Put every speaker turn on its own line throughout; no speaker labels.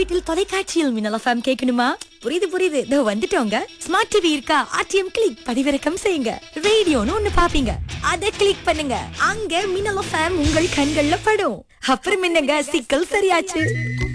வீட்டில் தொலைக்காட்சியில் மின்னல் எஃப்எம் கேட்கணுமா புரியுது புரியுது இதோ வந்துட்டோங்க ஸ்மார்ட் டிவி இருக்கா ஆர்டிஎம் கிளிக் பதிவிறக்கம் செய்யுங்க ரேடியோன்னு ஒண்ணு பாப்பீங்க அதை கிளிக் பண்ணுங்க அங்க மின்னல் எஃப்எம் உங்கள் கண்கள்ல படும் அப்புறம் என்னங்க சிக்கல் சரியாச்சு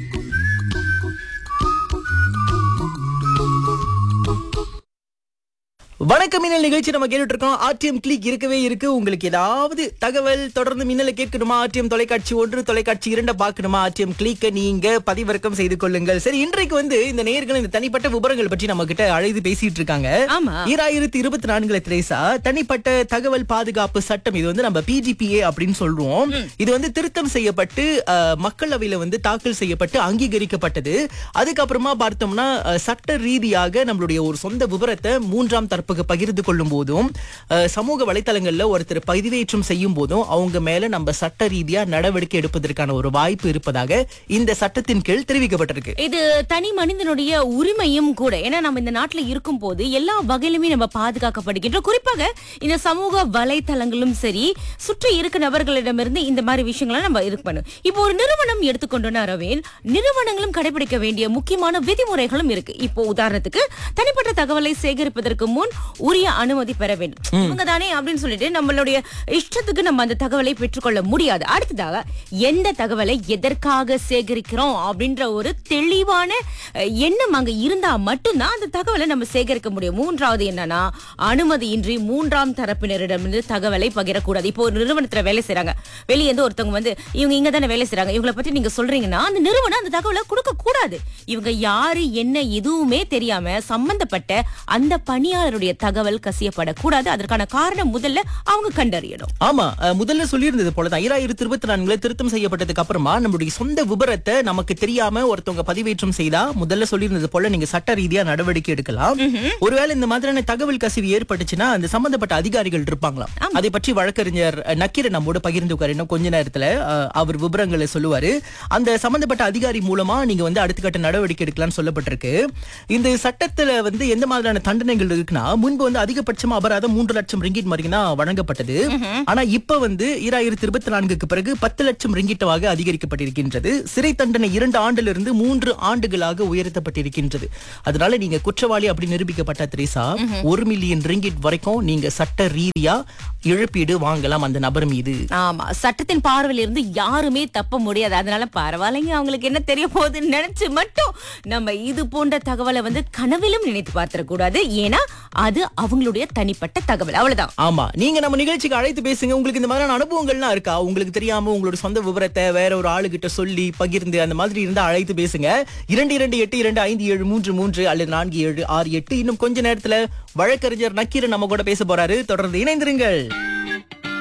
வணக்கம் மின்னல் நிகழ்ச்சி நம்ம கேட்டுட்டு இருக்கோம் ஆர்டிஎம் கிளிக் இருக்கவே இருக்கு உங்களுக்கு ஏதாவது தகவல் தொடர்ந்து மின்னல கேட்கணுமா ஆர்டிஎம் தொலைக்காட்சி ஒன்று தொலைக்காட்சி இரண்ட பார்க்கணுமா ஆர்டிஎம் கிளிக்க நீங்க பதிவிறக்கம் செய்து கொள்ளுங்கள் சரி இன்றைக்கு வந்து இந்த நேயர்கள் இந்த தனிப்பட்ட விவரங்கள் பற்றி நம்ம கிட்ட அழைத்து பேசிட்டு இருக்காங்க
ஆமா.
ஈராயிரத்தி இருபத்தி நான்குல திரேசா தனிப்பட்ட தகவல் பாதுகாப்பு சட்டம் இது வந்து நம்ம பிஜிபிஏ அப்படின்னு சொல்றோம் இது வந்து திருத்தம் செய்யப்பட்டு அஹ், மக்களவையில வந்து தாக்கல் செய்யப்பட்டு அங்கீகரிக்கப்பட்டது அதுக்கப்புறமா பார்த்தோம்னா அஹ், சட்ட ரீதியாக நம்மளுடைய ஒரு சொந்த விவரத்தை மூன்றாம் தரப்புக்கு பகிர்ந்து கொள்ளும் போதும் அஹ், சமூக வலைத்தளங்கள்ல ஒருத்தர் பதிவேற்றம் செய்யும் போதும் அவங்க மேல நம்ம சட்ட ரீதியா நடவடிக்கை எடுப்பதற்கான ஒரு வாய்ப்பு இருப்பதாக இந்த சட்டத்தின் கீழ் தெரிவிக்கப்பட்டிருக்கு
இது தனி மனிதனுடைய உரிமையும் கூட ஏன்னா நம்ம இந்த நாட்டுல இருக்கும் போது எல்லா வகையிலுமே நம்ம பாதுகாக்கப்படுகின்றோம் குறிப்பாக இந்த சமூக வலைத்தளங்களும் சரி சுற்றி இருக்க நபர்களிடமிருந்து இந்த மாதிரி விஷயங்களை நம்ம இது பண்ணும் இப்போ ஒரு நிறுவனம் எடுத்துக்கொண்டோம்னா ரவீன் நிறுவனங்களும் கடைபிடிக்க வேண்டிய முக்கியமான விதிமுறைகளும் இருக்கு இப்போ உதாரணத்துக்கு தனிப்பட்ட தகவலை சேகரிப்பதற்கு முன் உரிய அனுமதி பெற வேண்டும் இவங்க தானே அப்படின்னு சொல்லிட்டு நம்மளுடைய இஷ்டத்துக்கு நம்ம அந்த தகவலை பெற்றுக்கொள்ள முடியாது அடுத்ததாக எந்த தகவலை எதற்காக சேகரிக்கிறோம் அப்படின்ற ஒரு தெளிவான அஹ், எண்ணம் அங்க இருந்தா மட்டும்தான் அந்த தகவலை நம்ம சேகரிக்க முடியும் மூன்றாவது என்னன்னா அனுமதியின்றி மூன்றாம் தரப்பினரிடமிருந்து தகவலை பகிரக்கூடாது இப்போ ஒரு நிறுவனத்துல வேலை செய்றாங்க வெளியே இருந்து ஒருத்தவங்க வந்து இவங்க இங்க தானே வேலை செய்றாங்க இவங்களை பத்தி நீங்க சொல்றீங்கன்னா அந்த நிறுவனம் அந்த தகவலை கொடுக்க கூடாது இவங்க யாரு என்ன எதுவுமே தெரியாம சம்பந்தப்பட்ட அந்த பணியாளருடைய தகவல் கசியப்படக்கூடாது அதற்கான காரணம் முதல்ல அவங்க கண்டறியணும்
ஆமா அஹ், முதல்ல சொல்லியிருந்தது போலதான் ஈராயிரத்தி இருபத்தி நான்குல திருத்தம் செய்யப்பட்டதுக்கு அப்புறமா நம்மளுடைய சொந்த விபரத்தை நமக்கு தெரியாம ஒருத்தவங்க பதிவேற்றம் செய்தா முதல்ல சொல்லியிருந்தது போல நீங்க சட்ட ரீதியா நடவடிக்கை எடுக்கலாம் ஒருவேளை இந்த மாதிரியான தகவல் கசிவு ஏற்பட்டுச்சுன்னா அந்த சம்பந்தப்பட்ட அதிகாரிகள் இருப்பாங்களாம் அதை பற்றி வழக்கறிஞர் அஹ், நக்கீரன் நம்மோட பகிர்ந்துக்காரு இன்னும் கொஞ்ச நேரத்துல அஹ், அவர் விவரங்களை சொல்லுவாரு அந்த சம்பந்தப்பட்ட அதிகாரி மூலமா நீங்க வந்து அடுத்த கட்ட நடவடிக்கை எடுக்கலாம்னு சொல்லப்பட்டிருக்கு இந்த சட்டத்துல வந்து எந்த மாதிரியான தண்டனைகள் இருக்குன்னா முன்பு வந்து அதிகபட்சமா அபராதம் மூன்று லட்சம் ரிங்கிட் வரைக்கும் தான் வழங்கப்பட்டது ஆனா இப்ப வந்து ஈராயிரத்தி இருபத்தி நான்குக்கு பிறகு பத்து லட்சம் ரிங்கிட்டவாக அதிகரிக்கப்பட்டிருக்கின்றது சிறை தண்டனை இரண்டு ஆண்டிலிருந்து மூன்று ஆண்டுகளாக உயர்த்தப்பட்டிருக்கின்றது அதனால நீங்க குற்றவாளி அப்படி நிரூபிக்கப்பட்ட திரேசா ஒரு மில்லியன் ரிங்கிட் வரைக்கும் நீங்க சட்ட ரீதியா இழப்பீடு வாங்கலாம் அந்த நபர் மீது
ஆமா சட்டத்தின் பார்வையில இருந்து யாருமே தப்ப முடியாது அதனால பரவாயில்லைங்க அவங்களுக்கு என்ன தெரிய போகுதுன்னு நினைச்சு மட்டும் நம்ம இது போன்ற தகவலை வந்து கனவிலும் நினைத்து பார்த்திடக்கூடாது ஏன்னா அது அவங்களுடைய தனிப்பட்ட தகவல் அவ்வளவுதான்
ஆமா நீங்க நம்ம நிகழ்ச்சிக்கு அழைத்து பேசுங்க உங்களுக்கு இந்த மாதிரியான அனுபவங்கள்லாம் இருக்கா உங்களுக்கு தெரியாம உங்களோட சொந்த விவரத்தை வேற ஒரு ஆளுகிட்ட சொல்லி பகிர்ந்து அந்த மாதிரி இருந்தா அழைத்து பேசுங்க இரண்டு இரண்டு எட்டு இரண்டு ஐந்து ஏழு மூன்று மூன்று அல்லது நான்கு ஏழு ஆறு எட்டு இன்னும் கொஞ்ச நேரத்துல வழக்கறிஞர் நக்கீரன் நம்ம கூட பேச போறாரு தொடர்ந்து இணைந்திருங்கள்